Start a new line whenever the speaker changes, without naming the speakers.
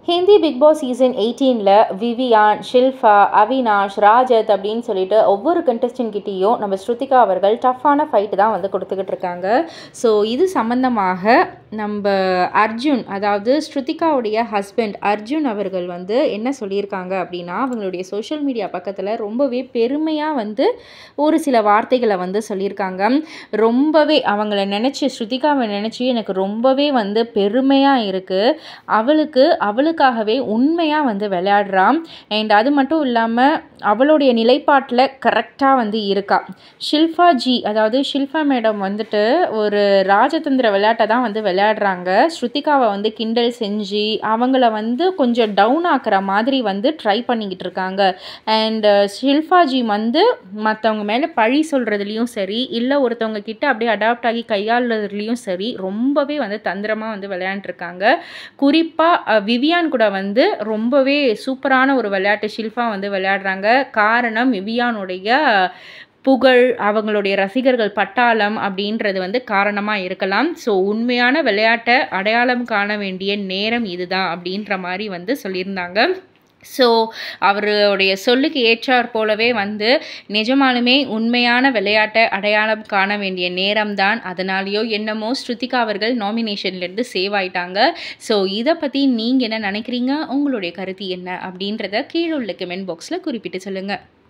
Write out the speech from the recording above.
Hindi big Boss season எயிட்டீனில் விவியான் ஷில்ஃபா அவினாஷ் ராஜத் அப்படின்னு சொல்லிட்டு ஒவ்வொரு contestant கிட்டேயும் நம்ம ஸ்ருதிகா அவர்கள் டஃப்பான ஃபைட்டு தான் வந்து கொடுத்துக்கிட்டு இருக்காங்க ஸோ இது சம்மந்தமாக நம்ம அர்ஜுன் அதாவது ஸ்ருதிகாவுடைய ஹஸ்பண்ட் அர்ஜுன் அவர்கள் வந்து என்ன சொல்லியிருக்காங்க அப்படின்னா அவங்களுடைய சோஷியல் மீடியா பக்கத்தில் ரொம்பவே பெருமையாக வந்து ஒரு சில வார்த்தைகளை வந்து சொல்லியிருக்காங்க ரொம்பவே அவங்கள நினச்சி ஸ்ருதிகாவை நினச்சி எனக்கு ரொம்பவே வந்து பெருமையாக இருக்குது அவளுக்கு அவளுக்காகவே உண்மையாக வந்து விளையாடுறான் அண்ட் அது மட்டும் இல்லாமல் அவளுடைய நிலைப்பாட்டில் கரெக்டாக வந்து இருக்கா ஷில்ஃபா ஜி அதாவது ஷில்ஃபா மேடம் வந்துட்டு ஒரு ராஜதந்திர விளையாட்டை தான் வந்து விளையாடுறாங்க ஸ்ருதிகாவை வந்து கிண்டல் செஞ்சு அவங்கள வந்து கொஞ்சம் டவுன் ஆக்குற மாதிரி வந்து ட்ரை பண்ணிக்கிட்டு இருக்காங்க அண்ட் ஷில்ஃபா ஜி வந்து மற்றவங்க மேலே பழி சொல்கிறதுலையும் சரி இல்லை ஒருத்தவங்க கிட்ட அப்படியே அடாப்ட் ஆகி கையாளுறதுலையும் சரி ரொம்பவே வந்து தந்திரமாக வந்து விளையாண்டுருக்காங்க குறிப்பாக விவியான் கூட வந்து ரொம்பவே சூப்பரான ஒரு விளையாட்டு ஷில்ஃபா வந்து விளையாடுறாங்க காரணம் விவியானுடைய புகழ் அவங்களுடைய ரசிகர்கள் பட்டாளம் அப்படின்றது வந்து காரணமாக இருக்கலாம் ஸோ உண்மையான விளையாட்டை அடையாளம் காண வேண்டிய நேரம் இதுதான் அப்படின்ற மாதிரி வந்து சொல்லியிருந்தாங்க ஸோ அவருடைய சொல்லுக்கு ஏற்றாற் போலவே வந்து நிஜமாலுமே உண்மையான விளையாட்டை அடையாளம் காண வேண்டிய நேரம்தான் அதனாலேயோ என்னமோ ஸ்ருதிகா அவர்கள் நாமினேஷன்லேருந்து சேவ் ஆயிட்டாங்க ஸோ இதை பற்றி நீங்கள் என்ன நினைக்கிறீங்க உங்களுடைய கருத்து என்ன அப்படின்றத கீழே உள்ள கமெண்ட் பாக்ஸில் குறிப்பிட்டு சொல்லுங்கள்